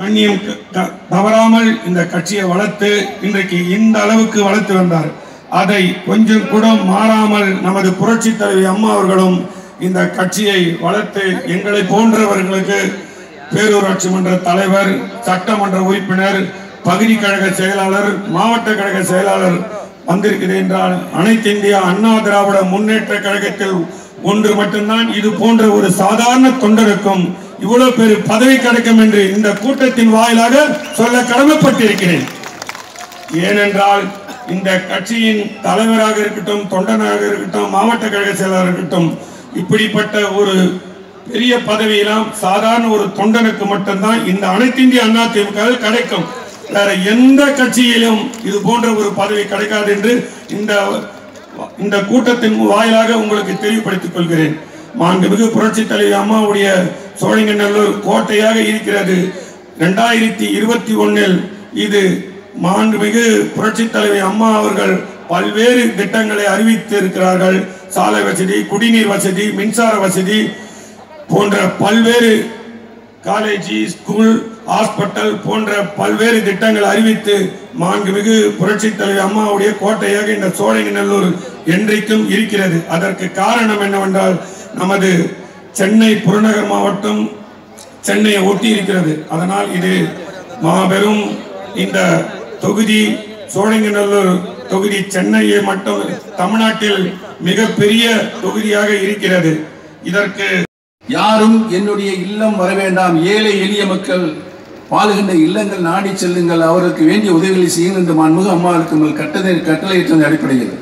கண்ணியம் க- க- தவறாமல் இந்த கட்சியை வளர்த்து இன்றைக்கு இந்த அளவுக்கு வளர்த்து வந்தார் அதை கொஞ்சம் கூட மாறாமல் நமது புரட்சி தலைவி அம்மா அவர்களும் இந்த கட்சியை வளர்த்து எங்களை போன்றவர்களுக்கு பேரூராட்சி மன்ற தலைவர் சட்டமன்ற உறுப்பினர் பகுதி கழக செயலாளர் மாவட்ட கழக செயலாளர் வந்திருக்குது என்றால் அனைத்து இந்திய அண்ணா திராவிட முன்னேற்ற கழகத்தில் ஒன்று மட்டும்தான் இது போன்ற ஒரு சாதாரண தொண்டருக்கும் இவ்வளவு பெரிய பதவி கிடைக்கும் என்று இந்த கூட்டத்தின் வாயிலாக சொல்ல கடமைப்பட்டிருக்கிறேன் ஏனென்றால் இந்த கட்சியின் தலைவராக இருக்கட்டும் தொண்டனாக இருக்கட்டும் மாவட்ட கழக செயலாளர் இருக்கட்டும் இப்படிப்பட்ட ஒரு பெரிய பதவியெல்லாம் சாதாரண ஒரு தொண்டனுக்கு மட்டும்தான் இந்த அனைத்து இந்திய அண்ணா திமுக கிடைக்கும் வேற எந்த கட்சியிலும் இது போன்ற ஒரு பதவி கிடைக்காது என்று இந்த இந்த கூட்டத்தின் வாயிலாக உங்களுக்கு தெளிவுபடுத்திக் கொள்கிறேன் மாண்புமிகு புரட்சி தலைவி அம்மாவுடைய சோழிங்கநல்லூர் கோட்டையாக இருக்கிறது ரெண்டாயிரத்தி இருபத்தி ஒன்னில் இது மாண்புமிகு புரட்சி தலைவி அம்மா அவர்கள் பல்வேறு திட்டங்களை அறிவித்து இருக்கிறார்கள் சாலை வசதி குடிநீர் வசதி மின்சார வசதி போன்ற பல்வேறு காலேஜ் ஸ்கூல் ஹாஸ்பிட்டல் போன்ற பல்வேறு திட்டங்கள் அறிவித்து மாண்புமிகு புரட்சி தலைவி அம்மாவுடைய கோட்டையாக இந்த சோழங்கநல்லூர் என்றைக்கும் இருக்கிறது அதற்கு காரணம் என்னவென்றால் நமது சென்னை புறநகர் மாவட்டம் சென்னையை ஒட்டி இருக்கிறது அதனால் இது மாபெரும் இந்த தொகுதி சோழங்கநல்லூர் தொகுதி சென்னையை மட்டும் தமிழ்நாட்டில் மிகப்பெரிய தொகுதியாக இருக்கிறது இதற்கு யாரும் என்னுடைய இல்லம் வர வேண்டாம் ஏழை எளிய மக்கள் வாழுகின்ற இல்லங்கள் நாடி செல்லுங்கள் அவருக்கு வேண்டிய உதவிகளை செய்யுங்கள் என்று மாண்புமிகு அம்மாவுக்கு உங்கள் கட்டளை கட்டளையிட்ட அடிப்படையில்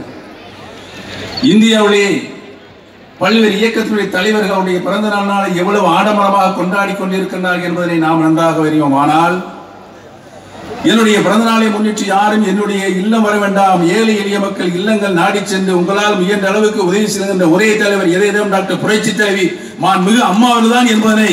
இந்தியாவிலே பல்வேறு இயக்கத்தினுடைய தலைவர்களுடைய பிறந்த நாள் நாளை எவ்வளவு ஆடம்பரமாக கொண்டாடி கொண்டிருக்கின்றார்கள் என்பதனை நாம் நன்றாக அறிவோம் ஆனால் என்னுடைய பிறந்த நாளை முன்னிட்டு யாரும் என்னுடைய இல்லம் வர வேண்டாம் ஏழை எளிய மக்கள் இல்லங்கள் நாடி சென்று உங்களால் முயன்ற அளவுக்கு உதவி செய்கின்ற ஒரே தலைவர் எதையிடம் டாக்டர் புரட்சி தலைவி மான் மிகு அம்மாவதுதான் என்பதனை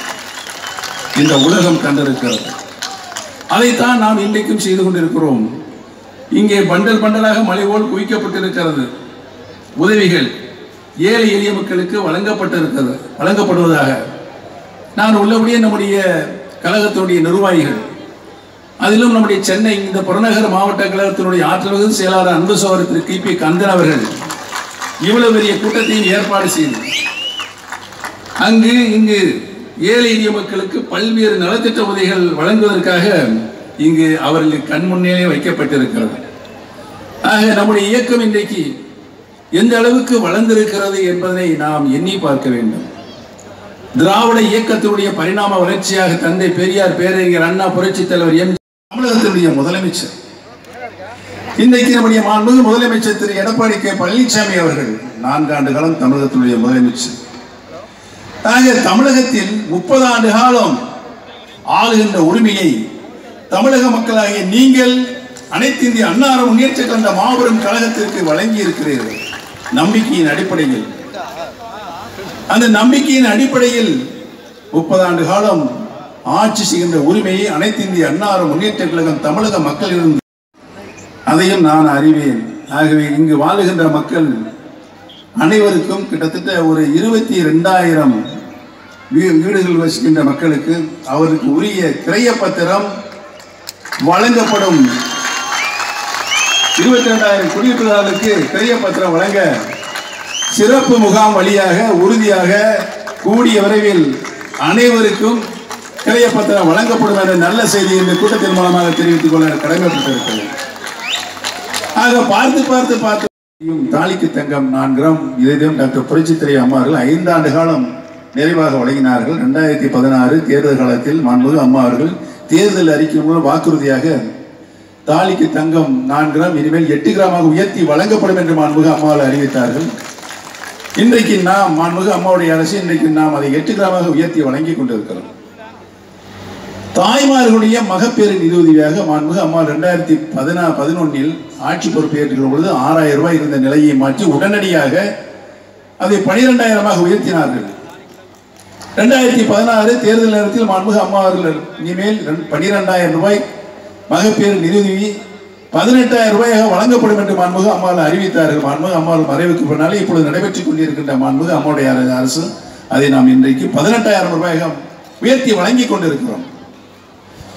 இந்த உலகம் கண்டிருக்கிறது அதைத்தான் நாம் இன்றைக்கும் செய்து கொண்டிருக்கிறோம் இங்கே பண்டல் பண்டலாக மலை போல் குவிக்கப்பட்டிருக்கிறது உதவிகள் ஏழை எளிய மக்களுக்கு வழங்கப்பட்டிருக்கிறது வழங்கப்படுவதாக நான் உள்ளபடியே நம்முடைய கழகத்தினுடைய நிர்வாகிகள் அதிலும் நம்முடைய சென்னை இந்த புறநகர் மாவட்ட கழகத்தினுடைய ஆற்றல் மிகு செயலாளர் அன்பு சோதரர் திரு கிபி கந்தன் அவர்கள் இவ்வளவு பெரிய கூட்டத்தையும் ஏற்பாடு செய்து அங்கு இங்கு ஏழை எளிய மக்களுக்கு பல்வேறு நலத்திட்ட உதவிகள் வழங்குவதற்காக இங்கு அவர்களுக்கு கண் முன்னே வைக்கப்பட்டிருக்கிறது ஆக நம்முடைய இயக்கம் இன்றைக்கு எந்த அளவுக்கு வளர்ந்திருக்கிறது என்பதை நாம் எண்ணி பார்க்க வேண்டும் திராவிட இயக்கத்தினுடைய பரிணாம வளர்ச்சியாக தந்தை பெரியார் பேரறிஞர் அண்ணா புரட்சித் தலைவர் எம் தமிழகத்தினுடைய முதலமைச்சர் இன்றைக்கு நம்முடைய மாண்புமிகு முதலமைச்சர் திரு எடப்பாடி கே பழனிசாமி அவர்கள் நான்காண்டு காலம் தமிழகத்தினுடைய முதலமைச்சர் ஆக தமிழகத்தில் முப்பது ஆண்டு காலம் ஆளுகின்ற உரிமையை தமிழக மக்களாகிய நீங்கள் அனைத்து இந்திய அன்னார முன்னேற்ற கண்ட மாபெரும் கழகத்திற்கு வழங்கி இருக்கிறீர்கள் நம்பிக்கையின் அடிப்படையில் அந்த நம்பிக்கையின் அடிப்படையில் முப்பது ஆண்டு காலம் ஆட்சி செய்கின்ற உரிமையை அனைத்து இந்திய அன்னார முன்னேற்ற கழகம் தமிழக மக்களிடம் அதையும் நான் அறிவேன் ஆகவே இங்கு வாழுகின்ற மக்கள் அனைவருக்கும் கிட்டத்தட்ட ஒரு இருபத்தி ரெண்டாயிரம் வீடுகள் வசிக்கின்ற மக்களுக்கு அவருக்கு உரிய கிரைய பத்திரம் வழங்கப்படும் இருபத்தி ரெண்டாயிரம் குடியிருப்பாளர்களுக்கு கிரைய பத்திரம் வழங்க சிறப்பு முகாம் வழியாக உறுதியாக கூடிய விரைவில் அனைவருக்கும் கிரைய பத்திரம் வழங்கப்படும் என்ற நல்ல செய்தி இந்த கூட்டத்தின் மூலமாக தெரிவித்துக் கொள்ள கடமைப்பட்டிருக்கிறது ஆக பார்த்து பார்த்து பார்த்து தாலிக்கு தங்கம் நான்கு கிராம் இதையும் டாக்டர் புரட்சித்துறை அம்மாவர்கள் ஐந்தாண்டு காலம் நிறைவாக வழங்கினார்கள் ரெண்டாயிரத்தி பதினாறு தேர்தல் காலத்தில் மாண்புமிகு அம்மா அவர்கள் தேர்தல் அறிக்கை மூலம் வாக்குறுதியாக தாலிக்கு தங்கம் நான்கு கிராம் இனிமேல் எட்டு கிராமாக உயர்த்தி வழங்கப்படும் என்று மாண்புமிகு அம்மாவில் அறிவித்தார்கள் இன்றைக்கு நாம் மாண்புமிகு அம்மாவுடைய அரசு இன்றைக்கு நாம் அதை எட்டு கிராமாக உயர்த்தி வழங்கி கொண்டிருக்கிறோம் தாய்மார்களுடைய மகப்பேறு நிதியுதவியாக மாண்புமிகு அம்மா ரெண்டாயிரத்தி பதினா பதினொன்னில் ஆட்சி பொறுப்பேற்றுகிற பொழுது ஆறாயிரம் ரூபாய் இருந்த நிலையை மாற்றி உடனடியாக அதை பனிரெண்டாயிரமாக உயர்த்தினார்கள் ரெண்டாயிரத்தி பதினாறு தேர்தல் நேரத்தில் மாண்புமிகு அம்மா அவர்கள் இனிமேல் பனிரெண்டாயிரம் ரூபாய் மகப்பேறு நிதியுதவி பதினெட்டாயிரம் ரூபாயாக வழங்கப்படும் என்று மாண்புமிகு அம்மாவில் அறிவித்தார்கள் மாண்புமிகு அம்மாவில் மறைவுக்கு பின்னாலே இப்பொழுது நடைபெற்றுக் கொண்டிருக்கின்ற மாண்புமிகு அம்மாவுடைய அரசு அதை நாம் இன்றைக்கு பதினெட்டாயிரம் ரூபாயாக உயர்த்தி வழங்கி கொண்டிருக்கிறோம்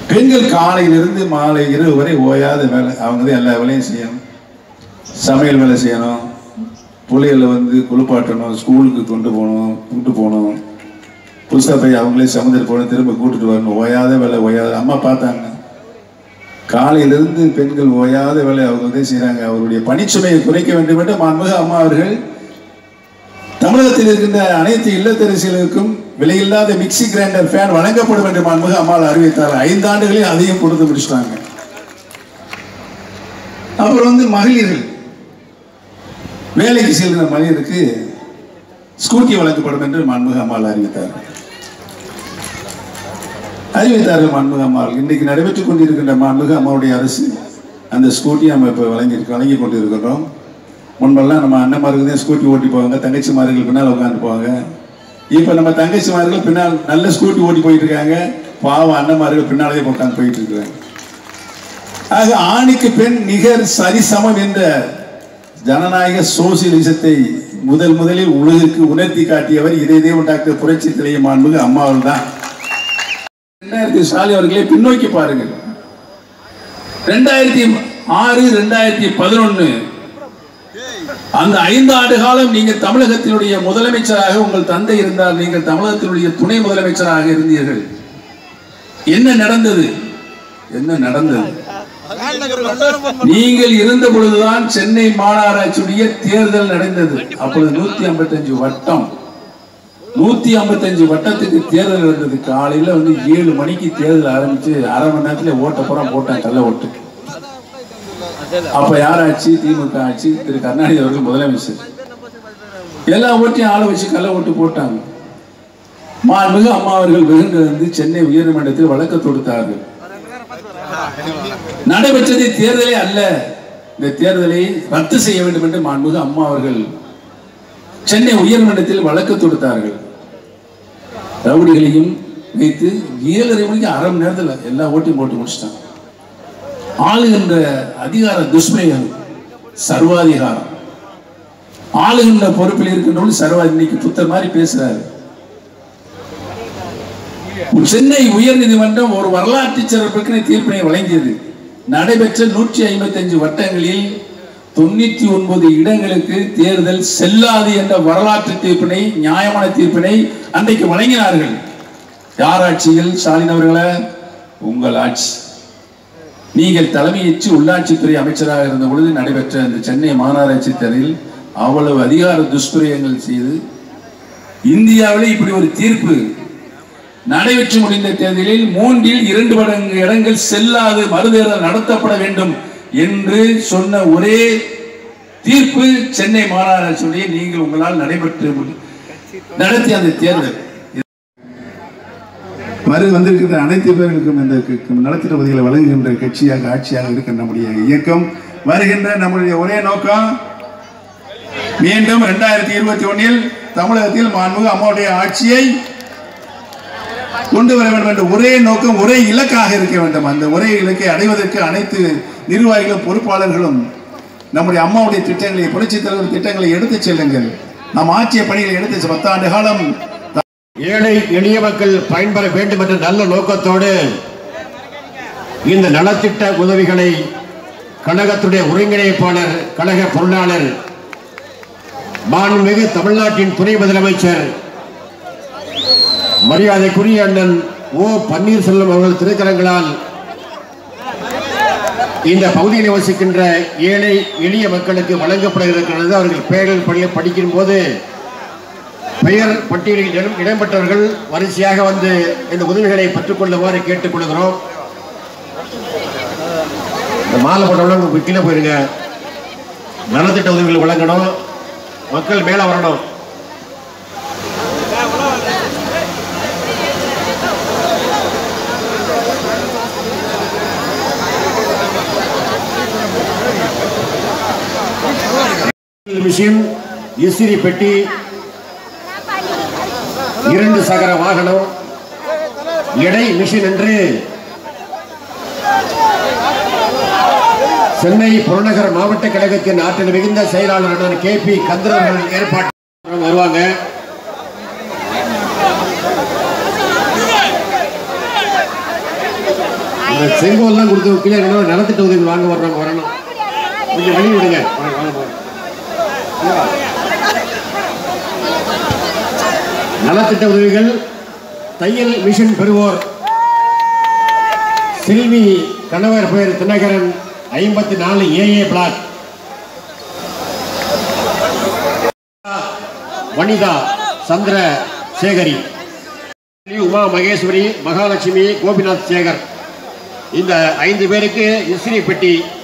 பெண்கள் காலையிலிருந்து மாலை இரவு வரை ஓயாத வேலை அவங்க தான் எல்லா வேலையும் செய்யணும் சமையல் வேலை செய்யணும் புள்ளைகளை வந்து குளிப்பாட்டணும் ஸ்கூலுக்கு கொண்டு போகணும் கூட்டு போகணும் புதுசாக அவங்களே சமுதிரம் போகணும் திரும்ப கூட்டிட்டு வரணும் ஓயாத வேலை ஓயாத அம்மா பார்த்தாங்க காலையிலிருந்து பெண்கள் ஓயாத வேலை அவங்க தான் செய்கிறாங்க அவருடைய பணிச்சுமையை குறைக்க வேண்டும் என்று மாண்புக அம்மா அவர்கள் தமிழகத்தில் இருக்கின்ற அனைத்து இல்லத்தரசிகளுக்கும் விலையில்லாத மிக்சி கிரைண்டர் ஃபேன் வழங்கப்படும் என்று மாண்புக அம்மாள் அறிவித்தார் ஐந்து ஆண்டுகளில் அதையும் கொடுத்து முடிச்சிட்டாங்க அப்புறம் வந்து மகளிர்கள் வேலைக்கு செல்கிற மகளிருக்கு ஸ்கூட்டி வழங்கப்படும் என்று மாண்புக அம்மாள் அறிவித்தார் அறிவித்தார்கள் மாண்புக அம்மாள் இன்னைக்கு நடைபெற்றுக் கொண்டிருக்கின்ற மாண்புக அம்மாவுடைய அரசு அந்த ஸ்கூட்டி நம்ம இப்போ வழங்கி வழங்கி கொண்டிருக்கிறோம் முன்பெல்லாம் நம்ம அண்ணன்மாருக்கு தான் ஸ்கூட்டி ஓட்டி போவாங்க தங்கச்சிமார்கள் பின்னால் உட்காந்து போவாங்க இப்போ நம்ம தங்கச்சிமார்கள் பின்னால் நல்ல ஸ்கூட்டி ஓட்டி போயிட்டு இருக்காங்க பாவம் அண்ணன்மார்கள் பின்னாலே உட்காந்து போயிட்டு இருக்கிறாங்க ஆக ஆணுக்கு பெண் நிகர் சரிசமம் என்ற ஜனநாயக சோசியலிசத்தை முதல் முதலில் உலகிற்கு உணர்த்தி காட்டியவர் இதே தேவன் டாக்டர் புரட்சி தலைய மாண்புக அம்மாவள் தான் ரெண்டாயிரத்தி ஸ்டாலின் அவர்களே பின்னோக்கி பாருங்கள் ரெண்டாயிரத்தி ஆறு ரெண்டாயிரத்தி பதினொன்னு அந்த ஐந்து ஆண்டு காலம் நீங்கள் தமிழகத்தினுடைய முதலமைச்சராக உங்கள் தந்தை இருந்தால் நீங்கள் தமிழகத்தினுடைய துணை முதலமைச்சராக இருந்தீர்கள் என்ன நடந்தது என்ன நடந்தது நீங்கள் இருந்த பொழுதுதான் சென்னை மாநகராட்சியுடைய தேர்தல் நடந்தது அப்பொழுது நூத்தி ஐம்பத்தஞ்சு வட்டம் நூத்தி ஐம்பத்தஞ்சு வட்டத்துக்கு தேர்தல் நடந்தது காலையில வந்து ஏழு மணிக்கு தேர்தல் ஆரம்பிச்சு அரை மணி நேரத்துல ஓட்ட புறம் போட்டான் கள்ள ஓட்டு அப்ப யார் ஆட்சி திமுக ஆட்சி திரு கருணாநிதி அவர்கள் முதலமைச்சர் எல்லா ஓட்டையும் ஆளை வச்சு கள்ள ஓட்டு போட்டாங்க மாண்புமிகு அம்மா அவர்கள் வெகுண்டு வந்து சென்னை உயர்நீதிமன்றத்தில் வழக்கு தொடுத்தார்கள் நடைபெற்றது தேர்தலே அல்ல இந்த தேர்தலை ரத்து செய்ய வேண்டும் என்று மாண்புமிகு அம்மா அவர்கள் சென்னை உயர்மன்றத்தில் வழக்கு தொடுத்தார்கள் ரவுடிகளையும் வைத்து ஏழரை மணிக்கு அரை மணி நேரத்தில் எல்லா ஓட்டையும் போட்டு முடிச்சிட்டாங்க ஆளுகின்ற அதிகார துஷ்பிரயோகம் சர்வாதிகாரம் ஆளுகின்ற பொறுப்பில் இருக்கின்றவர்கள் சர்வாதி இன்னைக்கு புத்தர் மாதிரி பேசுறாரு சென்னை உயர்நீதிமன்றம் ஒரு வரலாற்று சிறப்புக்கு தீர்ப்பினை வழங்கியது நடைபெற்ற நூற்றி ஐம்பத்தி அஞ்சு வட்டங்களில் தொண்ணூத்தி ஒன்பது இடங்களுக்கு தேர்தல் செல்லாது என்ற வரலாற்று தீர்ப்பினை நியாயமான தீர்ப்பினை அன்றைக்கு வழங்கினார்கள் யார் ஆட்சியில் ஸ்டாலின் அவர்களே உங்கள் ஆட்சி நீங்கள் தலைமையேற்று உள்ளாட்சித்துறை அமைச்சராக இருந்த பொழுது நடைபெற்ற அந்த சென்னை மாநகராட்சி தேர்தலில் அவ்வளவு அதிகார துஷ்பிரயங்கள் செய்து இந்தியாவிலே இப்படி ஒரு தீர்ப்பு நடைபெற்று முடிந்த தேர்தலில் மூன்றில் இரண்டு மடங்கு இடங்கள் செல்லாது மறுதேர்தல் நடத்தப்பட வேண்டும் என்று சொன்ன ஒரே தீர்ப்பு சென்னை மாநகராட்சியுடைய நீங்கள் உங்களால் நடைபெற்று முடி- நடத்திய அந்த தேர்தல் வரு வந்திருக்கிற அனைத்து பேர்களுக்கும் இந்த க- க- நலத்திட்ட உதவிகளை வழங்குகின்ற கட்சியாக ஆட்சியாக இருக்க நம்முடைய இயக்கம் வருகின்ற நம்முடைய ஒரே நோக்கம் மீண்டும் இரண்டாயிரத்தி இருபத்தி ஒன்னில் தமிழகத்தில் மாண்புமிகு அம்மாவுடைய ஆட்சியை கொண்டு வர வேண்டும் என்ற ஒரே நோக்கம் ஒரே இலக்காக இருக்க வேண்டும் அந்த ஒரே இலக்கை அடைவதற்கு அனைத்து நிர்வாகிகளும் பொறுப்பாளர்களும் நம்முடைய அம்மாவுடைய திட்டங்களை புரட்சித் தலைவர் திட்டங்களை எடுத்துச் செல்லுங்கள் நாம் ஆட்சிய பணிகளை எடுத்து செ- பத்தாண்டு காலம் ஏழை எளிய மக்கள் பயன்பெற வேண்டும் என்ற நல்ல நோக்கத்தோடு இந்த நலத்திட்ட உதவிகளை கழகத்துடைய ஒருங்கிணைப்பாளர் கழக பொருளாளர் மாண்புமிகு தமிழ்நாட்டின் துணை முதலமைச்சர் மரியாதைக்குரிய அண்ணன் ஓ பன்னீர்செல்வம் அவர்கள் திருக்கரங்களால் இந்த பகுதியில் வசிக்கின்ற ஏழை எளிய மக்களுக்கு வழங்கப்பட இருக்கிறது அவர்கள் பெயர்கள் பள்ளி படிக்கும் போது பெயர் பட்டியலில் இடம் இடம்பெற்றவர்கள் வரிசையாக வந்து இந்த உதவிகளை பெற்றுக்கொள்ளுமாறு கேட்டுக்கொள்கிறோம் இந்த மாலை போட்டவங்க கீழே போயிருங்க நலத்திட்ட உதவிகள் வழங்கணும் மக்கள் மேலே வரணும் மிஷின் இசிறி பெட்டி இரண்டு சகர வாகனம் எடை மிஷின் என்று சென்னை புறநகர் மாவட்ட கழகத்தின் ஆற்றல் மிகுந்த செயலாளர் கே பி கந்தரவர்கள் ஏற்பாடு வருவாங்க இந்த செங்கோல்லாம் கொடுத்து கீழே இருக்கணும் நலத்திட்ட உதவி வாங்க வர்றவங்க வரணும் கொஞ்சம் வழி விடுங்க வாங்க, வாங்க, வாங்க. நலத்திட்ட உதவிகள் தையல் மிஷின் பெறுவோர் செல்வி கணவர் பெயர் தினகரன் ஐம்பத்தி நாலு AA block Vanitha Chandrasekari Uma Maheswari Mahalakshmi Gopinath Sekar இந்த ஐந்து பேருக்கு இஸ்திரி பெட்டி